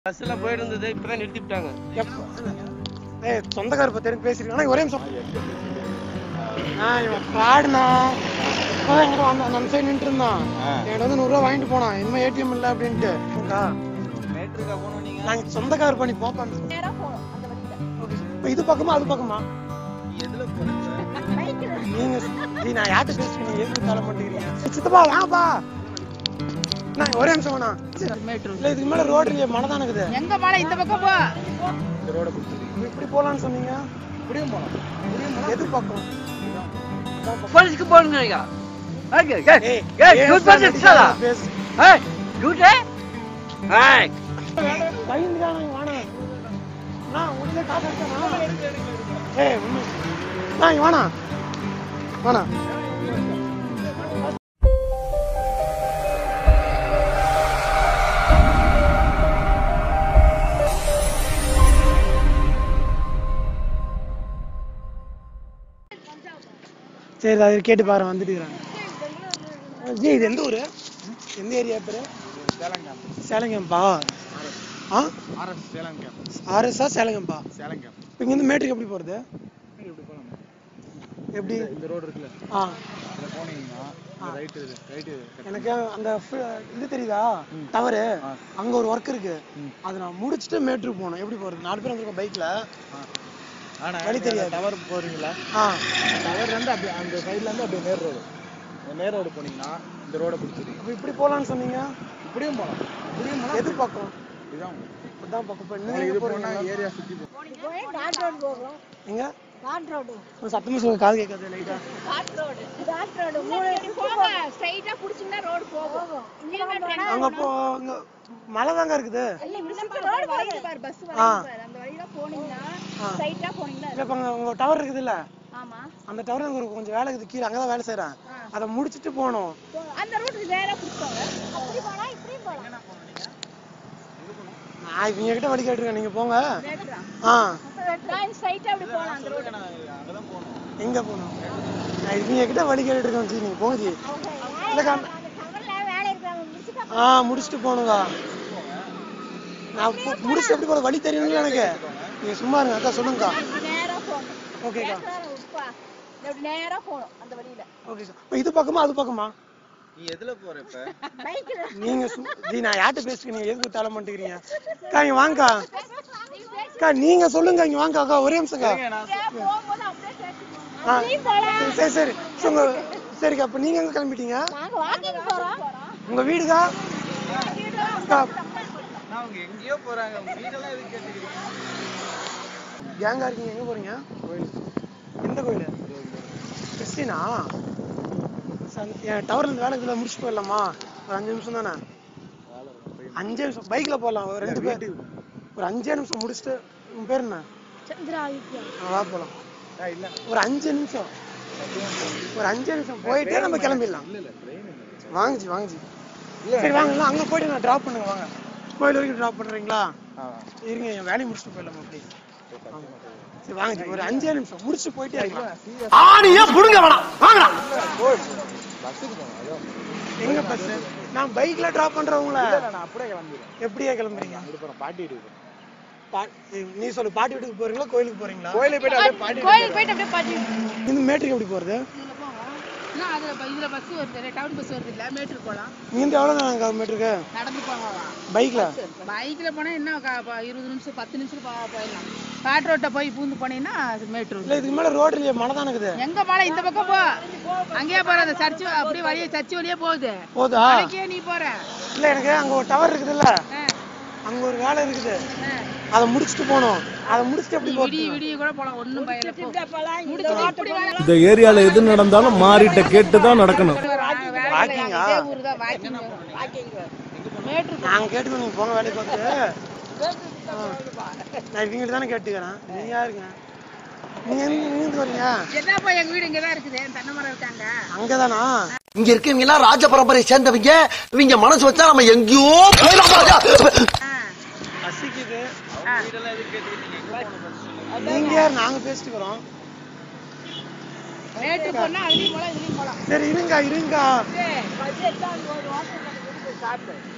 Bus எல்லாம் போயிட்டு இருந்தது இப்பதான் நிறுத்தி விட்டாங்க எப்போ ஏய் சொந்தக்கார பத்தி எனக்கு பேசிருக்கேன் ஒரே நிமிஷம் ஆ இவன் ஃப்ராடுண்ணா இப்போதான் எங்கிட்ட வந்தான் நம்ம சைடு நின்று இருந்தான் என்கிட்ட வந்து நூறுரூவா வாங்கிட்டு போனான் இனிமே ஏடிஎம் இல்லை அப்படின்ட்டு அக்கா, மேட்ருக்கா போனோம் நீங்க நாங்க சொந்தக்கார பண்ணி போப்பான்னு நேரா போகணும் அந்த வழியில இப்போ இது பக்கமா அது பக்கமா எதுல போறீங்க பைக்ல நீங்க நீ நான் யார்கிட்ட பேசுறேன் நீங்க எதுக்கு தலை மாட்டேங்கிறீங்க சித்தப்பா வாங்கப்பா நான் ஒரே நிமிஷம் வேணா இல்ல இதுக்கு மேல ரோடு இல்லையே மழை தான் இருக்குது எங்க மழை இந்த பக்கம் போ இந்த ரோட கொடுத்துருக்கீங்க இப்படி போலான்னு சொன்னீங்க இப்படியும் போலாம் எது பக்கம் போலீஸ்க்கு போகணுங்க ஐயா ஓகே ஏய், ஏய் ஏன் யூத் சார் பண்ணி நடிக்காத? பேசு. ஏய் யூத் ஏய் பயந்துதான் நாங்க வேணாம். நான் உடனே காசு எடுத்தேனா? ஏய், உண்மை. நான் இங்க வேணாம். வேணாம். சரி அது கேட்டு பாரு வந்துட்டு இருக்கிறாங்க ஜி இது எந்த ஊரு எந்த ஏரியா பேரு சேலங்காம் சேலங்கம்பா ஆ ஆர்எஸ் சேலங்காம் ஆர்எஸ்ஆ சேலங்கம்பா சேலங்காம் இப்போ இங்கேருந்து மேட்டுக்கு எப்படி போகிறது இப்படி போலாம் எப்படி இந்த ரோடு இருக்குல்ல ஆ இதுல போனீங்கன்னா ரைட்டு ரைட்டு எனக்கு அந்த ஃபு- இது தெரியுதா டவரு ஆ. அங்க ஒரு ஒர்க் இருக்கு ம். அது நான் முடிச்சுட்டு மேட்ருக்கு போகணும் எப்படி போறது நாலு பேர் வந்திருக்கோம் பைக்ல ஆனா வழி தெரியாது. டவர் போறீங்களா ஆ டவர்ல இருந்து அப்படியே அந்த சைடுல இருந்து அப்படியே நேர் ரோடு நேர் ரோடு போனீங்கன்னா இந்த ரோட பிடிச்சிருக்கீங்க அப்ப இப்படி போலாம்னு சொன்னீங்க இப்படியும் போலாம் இப்படியும் போலாம் எது பக்கம் இதுதான் இப்படிதான் பக்கம் இப்போ உங்களுக்கு நீங்க இது போறீங்க போனா ஏரியா சுத்தி போ போய் டாட் ரோடு போகிறோம் எங்க டாட் ரோடு ஒரு சத்தமா சொல்லுங்க காது கேட்காது லைட்டா டாட் ரோடு டாட் ரோடு மூணு போங்க ஸ்ட்ரைட்டா புடிச்சீங்கன்னா ரோடு போகும் இங்க அங்க போ அங்க மழை தாங்க இருக்குது இல்ல இந்த ரோடு வருது பாரு பஸ் ஆ. வருது பாரு அந்த வழியில போனீங்கன்னா ஆ. ஸ்ட்ரைட்டா போனீங்கன்னா இப்போ அங்க உங்க டவர் இருக்குது இல்ல ஆமா அந்த டவர் அங்க ஒரு கொஞ்சம் வேலை இருக்குது கீழே அங்கதான் வேலை செய்றேன் அதை முடிச்சிட்டு போகணும் அந்த ரூட் நேரா புடிச்சோங்க அப்படி போனா இப்படி போலாம் நான் இவங்க கிட்ட வழி கேட்டிருக்கேன் நீங்க போங்க நேரா ஆ நான் ஸ்ட்ரைட்டா அப்படி போலாம் அந்த ரோடு அங்கதான் போகணும் எங்க போகணும் நான் இவங்க கிட்ட வழி கேட்டுட்டு இருக்கேன் ஜி நீங்க போங்க ஜி இல்லக்கா அந்த டவர்ல வேலை இருக்காங்க முடிச்சுட்டா ஆ முடிச்சுட்டு போகணுங்க நான் பு- முடிச்சுட்டு எப்படி போற வழி தெரியுங்களா எனக்கு நீங்க சும்மா இருங்க அக்கா சொல்லுங்கக்கா நேரா போகணும் ஓகேக்கா நேரா உப்பா இப்படி நேரா போகணும் அந்த வழியில ஓகே இது பக்கமா அது பக்கமா நீ எதுல போற இப்ப பைக்ல நீங்க சு- ஜி நான் யார்கிட்ட பேசுறீங்க நீங்க எதுக்கு தலை மாட்டேங்கிறீங்க அக்கா இங்க வாங்கக்கா அக்கா நீங்க சொல்லுங்க இங்க வாங்க அக்கா ஒரே நிமிஷம்க்கா போகும்போது அப்படியே பேசிக்கோங்க ஆ அப்படியே போலாம் சரி சரி சரி உங்க சரிக்கா அப்ப நீங்க எங்க கிளம்பிட்டீங்க நாங்க வாக்கிங் போறோம் உங்க வீடுக்கா அக்கா நான் அவங்க எங்கேயோ போறாங்க உங்க வீடெல்லாம் எதுக்கு கேட்டுக்கிறீங்க கேங்கா இருக்கீங்க எங்க போறீங்க எந்த கோயில் கிறிஸ்டினா என் டவர்ல இருந்து வேலை இதுல முடிச்சுட்டு போயிடலாமா ஒரு அஞ்சு நிமிஷம் தானே அஞ்சு நிமிஷம் பைக்ல போகலாம் ஒரு ரெண்டு பேர் ஒரு அஞ்சே நிமிஷம் முடிச்சுட்டு உன் பேர் என்ன சந்திரா ஆ, வா போலாம் ஆ, இல்ல ஒரு அஞ்சு நிமிஷம் ஒரு அஞ்சு நிமிஷம் போயிட்டு நம்ம கிளம்பிடலாம் இல்ல இல்ல ட்ரெயின் இல்ல வாங்கஜி வாங்கஜி சரி வாங்க இல்ல, அங்க போயிட்டு நான் டிராப் பண்ணுங்க வாங்க கோயில் வரைக்கும் டிராப் பண்றீங்களா ஆ இருங்க என் வேலையை முடிச்சுட்டு போயிடலாம் அப்படி சரி வாங்கஜி ஒரு அஞ்சே நிமிஷம் முடிச்சுட்டு போயிட்டே இருக்கலாம் ஆணியே புடுங்க வேணாம் வாங்கடா பஸ்ஸுக்கு போகணும் அதான் எங்க பஸ் நான் பைக்ல டிராப் பண்றவங்கள இல்ல, நான் அப்படியே கிளம்பிடுறேன் எப்படியே கிளம்புறீங்க விழுப்புரம் பாட்டி வீட்டுக்கு போறேன். பா- நீ சொல்லு பாட்டி வீட்டுக்கு போறீங்களா கோயிலுக்கு போறீங்களா கோயிலுக்கு போயிட்டு அப்படியே பாட்டி கோயிலுக்கு போயிட்டு அப்படியே பாட்டி இந்த மேட்டுக்கு எப்படி போறது இதுல போங்க நான் அதுல ப- இதுல பஸ் வருது டவுன் பஸ் வருது இல்ல மேட்டூர் போலாம் இங்க இருந்து எவ்வளவு நேரம் மேட்டுக்கு நடந்து போகலாம் பைக்ல பைக்ல போனா என்ன க- ப- இருபது நிமிஷம் பத்து நிமிஷம் போ- போயிடலாம் காட் ரோட்ட போய் பூந்து போனீங்கன்னா அது மேட்டூர் இல்ல இதுக்கு மேல ரோடு இல்லையா மழை தான் இருக்குது எங்க மழை இந்த பக்கம் போ அங்கேயே போற அந்த சர்ச் அப்படியே வழியே சர்ச் வழியே போகுது போதா அங்கேயே நீ போற இல்ல எனக்கு அங்க ஒரு டவர் இருக்குதுல்ல ஆ, அங்க ஒரு வேலை இருக்குது ஆ. அதை முடிச்சுட்டு போகணும் அதை முடிச்சுட்டு எப்படி போறது விடிய விடிய கூட போலாம் ஒண்ணும் பயல போ முடிச்சுட்டு இப்படி வேலை இந்த ஏரியால எது நடந்தாலும் மாறிட்ட கேட்டு தான் நடக்கணும் வாக்கிங்கா? இதே ஊர் தான் வாக்கிங் மேட்டூர் நாங்க கேட்டுக்கோ நீங்க போங்க வேலைக்கு வந்து ஆ. நான் இவங்கிட்ட தானே கேட்டுக்கிறேன் நீங்க யாருங்க நீங்க எங்க நீங்க எங்க வரீங்க என்னப்பா எங்க வீடு இங்கதான் இருக்குது தென்னை மரம் இருக்காங்க அங்கதானா இங்க இருக்கவங்க எல்லாம் ராஜ பரம்பரையை சேர்ந்தவங்க இவங்க மனசு வச்சா நம்ம எங்கேயோ போயிடலாம் ராஜா. ஆ, பசிக்குது ஆ. வீடெல்லாம் எதுக்கு கேட்டுக்கிறீங்க எங்க போகணும் first? நீங்க யார் நாங்க பேசிட்டுக்கிறோம் மேட்டூர் போனா அதுலயும் போலாம் இதுலயும் போலாம் சரி இருங்க இருங்க ஏய், பஸ் எடுத்தா அங்க ஒரு hotel ல போய் சாப்பிடு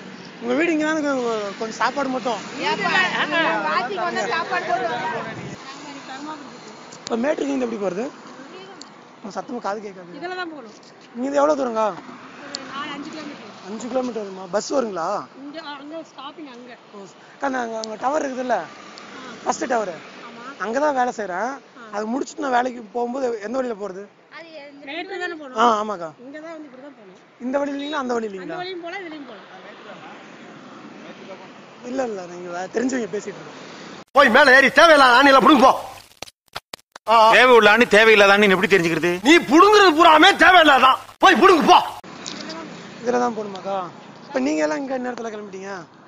உங்க வீடு இங்க தான் கொஞ்சம் சாப்பாடு மட்டும் ஏப்பா, வாத்திக்கு வந்தா சாப்பாடு போடுவாங்க. இப்போ மேட்ருக்கு இங்க எப்படி போறது உங்க சத்தமா காது கேட்காது இதுல தான் போகணும் இங்க இருந்து எவ்வளவு தூரங்க ஒரு நாலு அஞ்சு கிலோமீட்டர் அஞ்சு கிலோமீட்டர் வருமா பஸ் வருங்களா இங்க அங்க ஸ்டாப்பிங் அங்க அக்கா அங்க அங்க டவர் இருக்குதுல்ல ஃபர்ஸ்ட் டவர் அங்கதான் வேலை செய்றேன் அது முடிச்சுட்டு நான் வேலைக்கு போகும்போது எந்த வழியில போறது நேற்று தானே போகணும் ஆ ஆமாக்கா இங்க தான் வந்து இப்படி தான் போகணும் இந்த வழி இல்லைங்களா அந்த வழி இல்லைங்களா வழியும் போகலாம் இதுலயும் போகலாம் இல்ல இல்ல நீங்க வே- தெரிஞ்சவங்க பேசிட்டு இருக்கோம் போய் மேல ஏறி தேவையில்லாத ஆணியில புடுங்க போ தேவை உள்ளான்னு தேவையில்லாதான்னு எப்படி தெரிஞ்சுக்கிறது நீ புடுங்குறது பூராமே தேவையில்லாதான் போய் புடுங்க போ இதுல தான் போகணுமாக்கா இப்ப நீங்க எல்லாம் இங்க நேரத்துல கிளம்பிட்டீங்க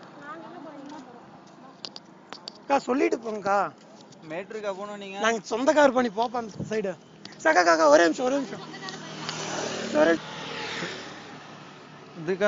அக்கா சொல்லிட்டு போங்கக்கா மேட்ருக்கா போனோம் நீங்க நாங்க சொந்த கார் பண்ணி போப்போம் அந்த சைடு சக்கா காக்கா ஒரே நிமிஷம் ஒரே நிமிஷம் ஒரே இதுக்கா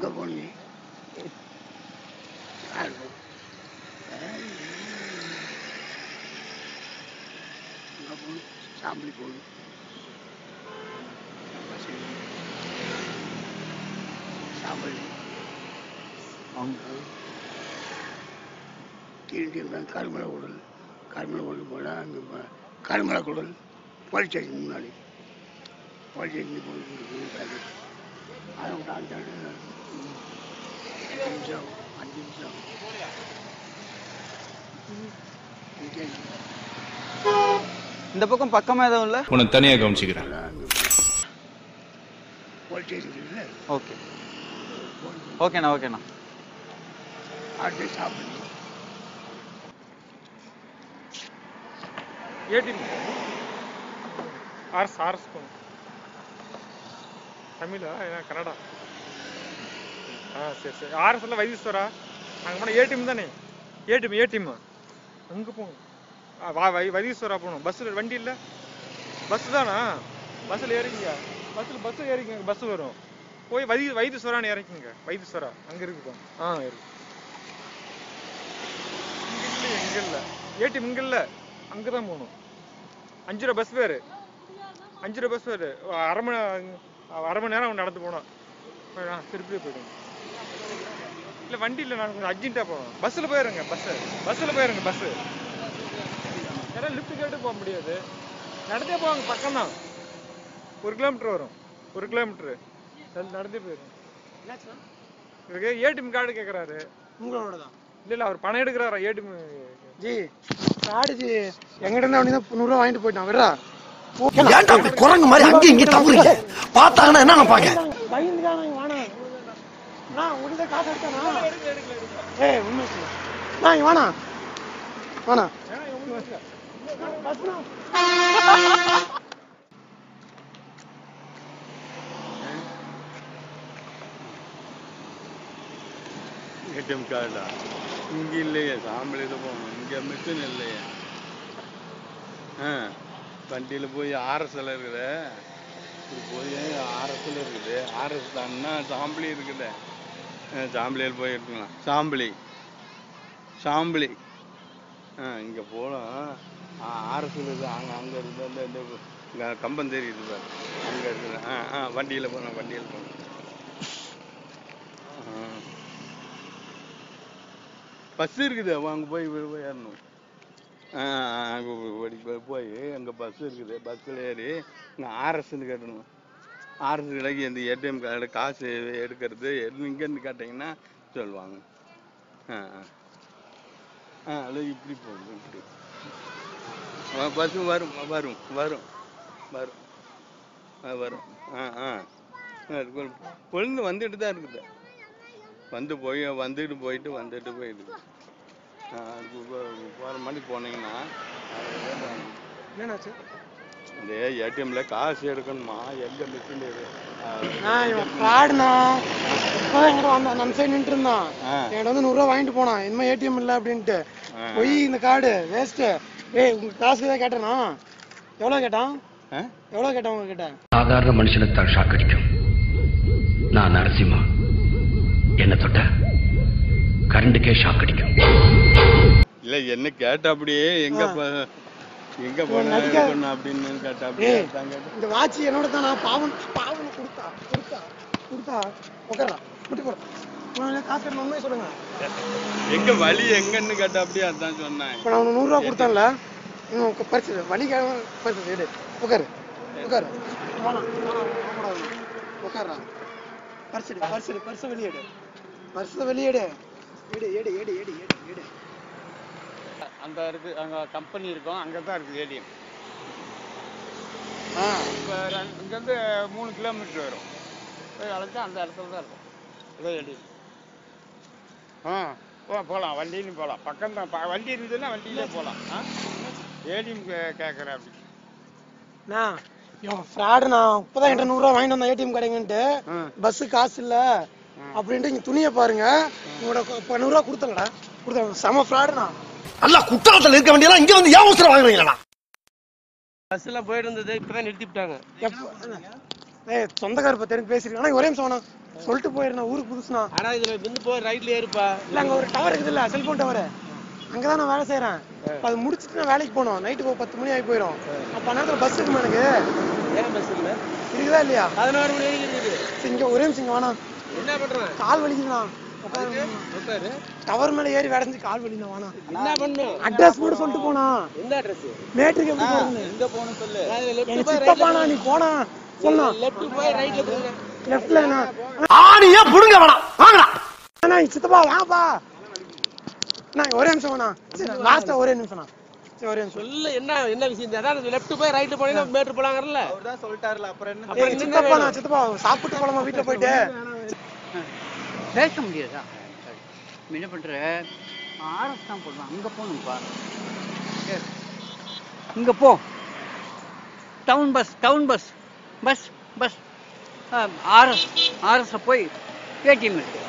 கருமலை குடல் கருமலை குடல் போனால் அங்கே கருமலை குடல் போலீஸ் ஸ்டேஷன் முன்னாடி போலீஸ் ஸ்டேஷன் போய் அதை விட்டு அஞ்சு அஞ்சு நிமிஷம் அஞ்சு நிமிஷம் இங்கே இந்த பக்கம் பக்கமா எதுவும் இல்ல உனக்கு தனியா கவனிச்சுக்கிறேன் போலீஸ் ஸ்டேஷன் இருக்குல்ல ஓகே ஓகேண்ணா ஓகேண்ணா அப்படியே சாப்பிடணும் ஏடிஎம் ஆர்எஸ் ஆர்எஸ் போகணும் தமிழா ஏன்னா கன்னடா ஆ சரி சரி ஆர்எஸ்ல வைத்தீஸ்வரா அங்கே போனால் ஏடிஎம் தானே ஏடிஎம் ஏடிஎம் அங்கே போகணும் ஆ, வா வை வைத்தீஸ்வரா போகணும் பஸ்ஸில் வண்டி இல்லை பஸ் தானா பஸ்ஸில் ஏறிங்க பஸ்ஸில் பஸ்ஸில் ஏறிங்க பஸ் வரும் போய் வைதி வைத்தீஸ்வரான்னு இறக்குங்க வைத்தீஸ்வரா அங்கே இருக்குப்பா ஆ இருக்கு இங்கே இல்லை இங்கே இல்லை ஏடிஎம் இங்கே இல்லை அங்கே தான் போகணும் அஞ்சு ரூபா பஸ் ஃபேரு அஞ்சு ரூபா பஸ் ஃபேரு அரை மணி அரை மணி நேரம் நடந்து போனோம் ஆ திருப்பி போயிடுங்க இல்லை வண்டி இல்லை நான் கொஞ்சம் அர்ஜென்ட்டாக போகணும் பஸ்ஸில் போயிருங்க பஸ்ஸு பஸ்ஸில் போயிருங்க பஸ்ஸு ஏன்னா லிஃப்ட் கேட்டு போக முடியாது நடந்தே போவாங்க பக்கம் தான் ஒரு கிலோமீட்டர் வரும் ஒரு கிலோமீட்ரு நடந்தே போயிருங்க இதுக்கு ஏடிஎம் கார்டு கேட்குறாரு உங்களோட தான் இல்லை இல்லை அவர் பணம் எடுக்கிறாரா ஏடிஎம் ஜி காடு ஜி எங்கிட்ட இருந்து அவனி தான் நூறுரூவா வாங்கிட்டு போயிட்டான் விடுறா ஏன்டா அப்படி குரங்கு மாதிரி அங்கேயும் இங்கேயும் தப்புறீங்க பார்த்தாங்கன்னா என்ன நினைப்பாங்க பயந்துக்கா நான் வாணா நான் உங்கள்கிட்ட காசு எடுத்தானா ஏய் உண்மை சொல்லு. நான் இங்க வாணா வாணா பஸ்னா ஏடிஎம் கார்டா இங்க இல்லையே சாம்பலியில் போகணும் இங்க மிஷின் இல்லையே ஆ வண்டியில் போய் ஆர்எஸ்ல இருக்குது இது போய் ஆர்எஸ்ல இருக்குது ஆர்எஸ் தான்னா சாம்பலி இருக்குது சாம்பலியில் போய் எடுத்துக்கலாம் சாம்பலி சாம்பலி ஆ இங்கே போகலாம் ஆர்எஸ்ல இருக்குது அங்கே அங்கே இருக்குது அந்த இந்த இங்க கம்பம் தெரியுது பாரு அங்கே இருக்குது ஆ ஆ வண்டியில் போகணும் வண்டியில் போகணும் ஆ பஸ் இருக்குது அங்கே போய் போய் போய் ஏறணும் ஆ அங்கே போய் போய் அங்கே பஸ் இருக்குது பஸ்ஸில் ஏறி இங்கே ஆர்எஸ்ன்னு கேட்டணும் ஆர்எஸ் கடைக்கு இந்த ஏடிஎம் கார்டு காசு எடுக்கிறது இங்கேருந்து கேட்டிங்கன்னா சொல்லுவாங்க ஆ ஆ ஆ அது இப்படி போகும் இப்படி பஸ்ஸு வரும் வரும் வரும் வரும் ஆ வரும் ஆ ஆ பொழுது வந்துட்டு தான் இருக்குது வந்து போய் வந்துட்டு போயிட்டு வந்துட்டு போயிடுது போகிற மாதிரி போனீங்கன்னா என்னாச்சு இந்த ஏடிஎம்ல காசு எடுக்கணுமா எங்க மிஷின் நான் இவன் ஃப்ராடுண்ணா இப்போதான் என்கிட்ட வந்தான் நம்ம சைடு நின்று இருந்தான் என்கிட்ட வந்து நூறுரூவா வாங்கிட்டு போனான் இனிமே ஏடிஎம் இல்லை அப்படின்ட்டு போய் இந்த கார்டு வேஸ்ட்டு ஏய் உங்க காசு தான் கேட்டேனா எவ்வளோ கேட்டான் எவ்வளோ கேட்டான் உங்ககிட்ட சாதாரண மனுஷனுக்கு தான் ஷாக் அடிக்கும் நான் நரசிம்மா என்ன தொட்ட கரண்டுக்கே ஷாக் அடிக்கும் இல்ல என்ன கேட்ட அப்படியே எங்க ஆ. ப- எங்க இவன் போன நடிக்க- பண்ண அப்படின்னு கேட்ட அப்படியே ஏய் தாங்க இந்த வாட்ச் என்னோட தான் நான் பாவன் பாவன் கொடுத்தா கொடுத்தா கொடுத்தா உட்காரா முட்டி போட உனக்கு காசு கட்டணும் உண்மையை சொல்லுங்க எங்க வழி எங்கன்னு கேட்டா அப்படியே அதான் சொன்னேன் இப்போ நான் உனக்கு நூறுரூவா கொடுத்தேன்ல இன்னும் உக்க- பறிச்சு வலிக்காக பறிச்சு எடு உட்காரு உட்காரு வேணாம், வேணாம், வரக்கூடாது. உட்காருடா பறிச்சுடு பறிச்சுடு பரிசை வெளியேடு பரிசை வெளியேடு எடு எடு எடு எடு எடு எடு அந்த இருக்கு அங்க கம்பெனி இருக்கும் அங்க தான் இருக்கு ஏடிஎம் ஆ இப்போ இங்கேருந்து மூணு கிலோமீட்டர் வரும் போய் அழைச்சா அந்த இடத்துல தான் இருக்கும் இதோ ஏடிஎம் ஆ போ போகலாம் வண்டியிலும் போகலாம் பக்கம் தான் ப- வண்டி இருந்ததுன்னா வண்டியிலே போகலாம் ஆ ஏடிஎம் கேட்குறேன் அப்படி நான் இவன் ஃப்ராடுண்ணா இப்போதான் என்கிட்ட நூறுரூவா வாங்கிட்டு வந்தேன் ஏடிஎம் கடைங்கன்ட்டு பஸ்ஸு காசு இல்லை அப்படின்ட்டு இங்கே துணியை பாருங்க உங்களோட இப்போ நூறுரூவா கொடுத்தங்கடா கொடுத்தாங்க செம ஃப்ராடுண்ணா நல்லா குற்றாலத்துல இருக்க வேண்டியதெல்லாம் இங்க வந்து ஏன் அவசரம் வாங்குறீங்களா பஸ்ல போயிட்டு இருந்தது இப்பதான் நிறுத்தி விட்டாங்க எப்போ ஏய் சொந்தக்கார பத்தி எனக்கு பேசிருக்கேன் ஆனால் ஒரே நிமிஷம் வேணா சொல்லிட்டு போயிருந்தேன் ஊருக்கு புதுசுண்ணா ஆனா இதுல வந்து போய் ரைட்ல ஏறுப்பா இல்லை அங்கே ஒரு டவர் இருக்குதுல்ல செல்போன் டவர் அங்கே தான் நான் வேலை செய்கிறேன் அது முடிச்சுட்டு நான் வேலைக்கு போகணும் நைட்டு ஒரு பத்து மணி ஆகி போயிடும் அப்போ நேரத்தில் பஸ் இருக்குமா எனக்கு ஏன் பஸ் இல்ல இருக்குதா இல்லையா பதினோரு மணி வரைக்கும் இருக்குது சரி இங்கே ஒரே நிமிஷம் இங்க வேணாம் என்ன பண்றேன் கால் வலிக்குதுண்ணா உட்காரு டவர் மேலே ஏறி வடைஞ்சு கால் வலிண்ணா வேணாம் என்ன பண்ணும் அட்ரஸ் மட்டும் சொல்லிட்டு போனா எந்த அட்ரஸ் மேட்ருக்கு எப்படி போறது எங்க போகணும் சொல்லு எங்க சித்தப்பானா நீ போனா சொன்னா லெஃப்ட் போய் ரைட்ல போங்க லெஃப்ட்ல ஆணியே புடுங்க வேணாம் வாங்கடா அண்ணா சித்தப்பா வாப்பா நான் ஒரே நிமிஷம் வேணா சரி லாஸ்டா ஒரே நிமிஷம் சரி ஒரே நிமிஷம் சொல்லு என்ன என்ன விஷயம் அதான் லெஃப்ட் போய் ரைட்ல போனீங்கன்னா மேட்ரு போலாங்கறல அவர்தான் சொல்லிட்டாருல அப்புறம் என்ன ஏய் சித்தப்பா நான் சித்தப்பா சாப்பிட்டு போலாமா வீட்டுல போயிட்டு பேச முடியாதா என்ன பண்ற ஆர்எஸ் தான் போடணும் அங்க போகணும்ப்பா இங்க போ town bus town bus bus bus RS RS போய் ஏடிஎம் இருக்கு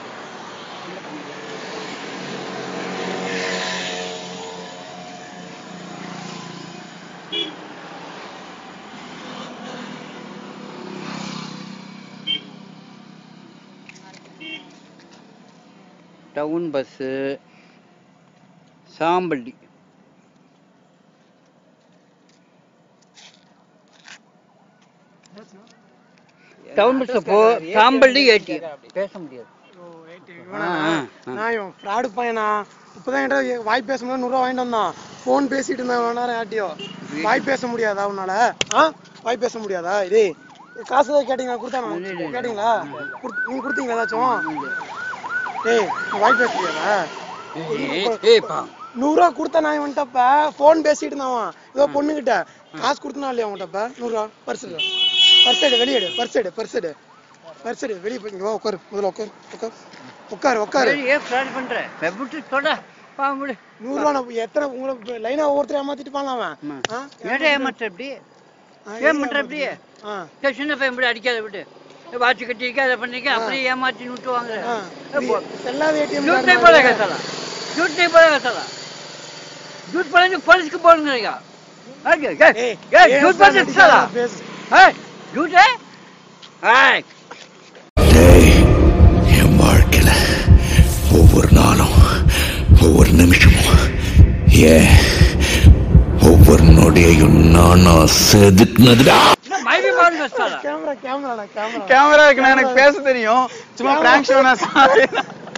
டவுன் பஸ்ஸு சாம்பள்ளி டவுன் பஸ்ல போ சாம்பள்ளி ஏடிஎம் பேச முடியாது ஆ, ஆ, ஆ. நான் இவன் ஃப்ராடு பையனா இப்பதான் என்கிட்ட வாய் பேசும்போது நூறுரூவா வாங்கிட்டு வந்தான் ஃபோன் பேசிட்டு இருந்தேன் இவ்வளவு நேரம் யார்ட்டியோ வாய் பேச முடியாதா உன்னால ஆ வாய் பேச முடியாதா இது காசு ஏதாவது கேட்டீங்களா கொடுத்தானோ கேட்டீங்களா குடுத்- நீங்க கொடுத்தீங்களா ஏதாச்சும் ஏய் நீ வாய் பேச முடியாதா ஏய், ஏய்ப்பா நூறுரூவா கொடுத்த நான் இவன்ட்டப்ப ஃபோன் பேசிட்டு இருந்தான் ஏதோ பொண்ணுகிட்ட காசு கொடுத்தனா இல்லையா அவன்கிட்டப்ப நூறுரூவா பர்ஸ் எடு பர்ஸ் எடு வெளியே எடு பர்ஸ் எடு பர்ஸ் எடு பர்ஸ் எடு வெளியே போய் இங்க வா உட்காரு முதல்ல உட்காரு உட்காரு உட்காரு உட்காரு சரி, ஏன் ஃப்ராட் பண்ற விட்டு சொல்ல பா முடி நூறுரூவா நான் எத்தனை உங்களை லைனா ஒவ்வொருத்தர் ஏமாத்திட்டு போனான் அவன் ஆ? ஏன்டா ஏமாற்ற எப்படி ஆ, ஏமாற்ற எப்படி ஆ சரி, சின்ன பையன் இப்படி அடிக்காத விட்டு வாட்ச் கட்டிக்க அதை பண்ணிக்க அப்படியே ஏமாத்தி விட்டு வாங்க ஆ. இது எல்லாரும் ஏடிஎம் झूठ नहीं बोलेगा साला झूठ नहीं बोलेगा साला झूठ बोलेंगे पुलिस को बोल देगा आगे ये ये झूठ बोल दे साला है झूठ है है என் வாழ்க்கையில ஒவ்வொரு நாளும் ஒவ்வொரு நிமிஷமும் ஏன் ஒவ்வொரு நொடியையும் நானா செதுக்குனதுடா मैं भी मार दो साला கேமரா கேமரா கேமரா கேமரா இருக்குண்ணா எனக்கு பேச தெரியும் சும்மா பிராங்க் ஷோ நான் சாரி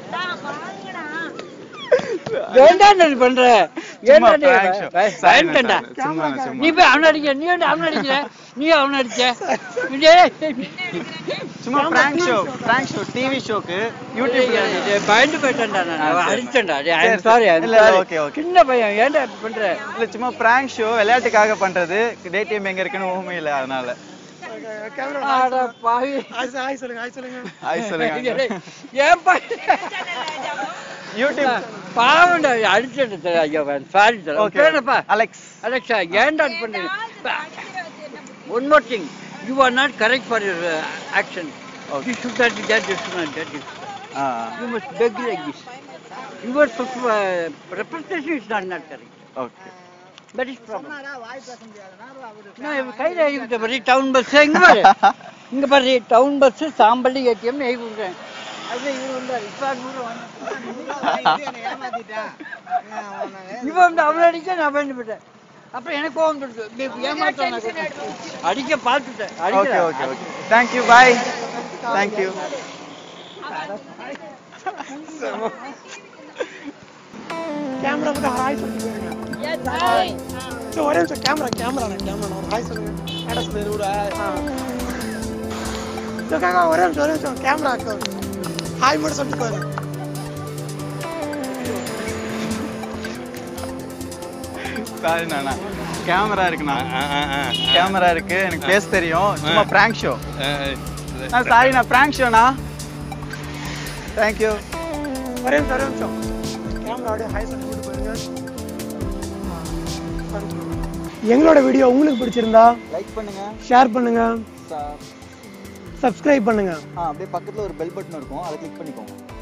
வேண்டாம் நீ பண்ற சும்மா ஏன்டா prank show. நீ Sorry, வேண்டாம்டா sorry. சும்மா, சும்மா. நீ போய் அவனை அடிக்க நீ வந்து அவனை அடிக்கிற நீ அவனை அடிச்ச டேய், சும்மா prank show prank show TV ஷோக்கு யூடியூப்ல டேய், பயந்து போயிட்டேன்டா நான் ஆ, சரி. அடிச்சேன்டா டேய் சரி, ஐம் சாரி ஐம் இல்ல, இல்ல, சாரி okay, okay. சின்ன பையன் ஏன்டா இப்படி பண்ற இல்ல சும்மா பிராங்க் ஷோ விளையாட்டுக்காக பண்றது டேடிஎம் எங்க இருக்குன்னு ஊமை இல்ல அதனால கேமரா அட பாவி ஆய் சொ- ஆய் சொல்லுங்க ஆய் சொல்லுங்க ஆய் சொல்லுங்க டேய், ஏன் பையன் யூடியூப் பாவம்டா அடிச்சேன் சார் ஐயோ சாரி சார் Okay. பேரப்பா அலெக்ஸ் அலெக்ஸா ஏன்டா இது பண்றீங்க one more thing you are not correct for your action you should not judge you should not judge you must beg like this your representation is not not correct okay that is problem நான் இவன் கையில எழுதிக்கிட்ட பாரு town bus இங்க பாரு இங்க பாரு town bus Sampalli ATM எழுதி கொடுக்குறேன் அப்படியே இவர் வந்தார் இப்ப நூறு இவன் வந்து அவனை அடிக்க நான் பயந்து போயிட்டேன் அப்புறம் எனக்கு கோவம் வந்துடுது ஏமாத்தான் அடிக்க பார்த்துட்டேன் ஓகே அடிக்கல okay okay thank you bye thank you camera பத்தி ஹாய் சொல்லிட்டு போயிருங்க சரி, ஒரே நிமிஷம் கேமரா கேமரா கேமரா ஒரு ஹாய் சொல்லுங்க மேடம் சொல்லு ஒரு காக்கா ஒரே நிமிஷம் ஒரே நிமிஷம் கேமரா ஹாய் மட்டும் சொல்லிட்டு போயிருங்க சாரி நானா கேமரா இருக்குண்ணா கேமரா இருக்கு எனக்கு பேச தெரியும் சும்மா பிராங்க் ஷோ சாரி நான் பிராங்க் ஷோண்ணா தேங்க்யூ ஒரே நிமிஷம் ஒரே நிமிஷம் கேமரா அப்படியே ஹாய் சொல்லிட்டு போட்டு போயிருங்க எங்களோட வீடியோ உங்களுக்கு பிடிச்சிருந்தா லைக் பண்ணுங்க ஷேர் பண்ணுங்க சப்ஸ்கிரைப் பண்ணுங்க ஆ அப்படியே பக்கத்துல ஒரு பெல் பட்டன் இருக்கும் அதை கிளிக் பண்ணிக்கோங்க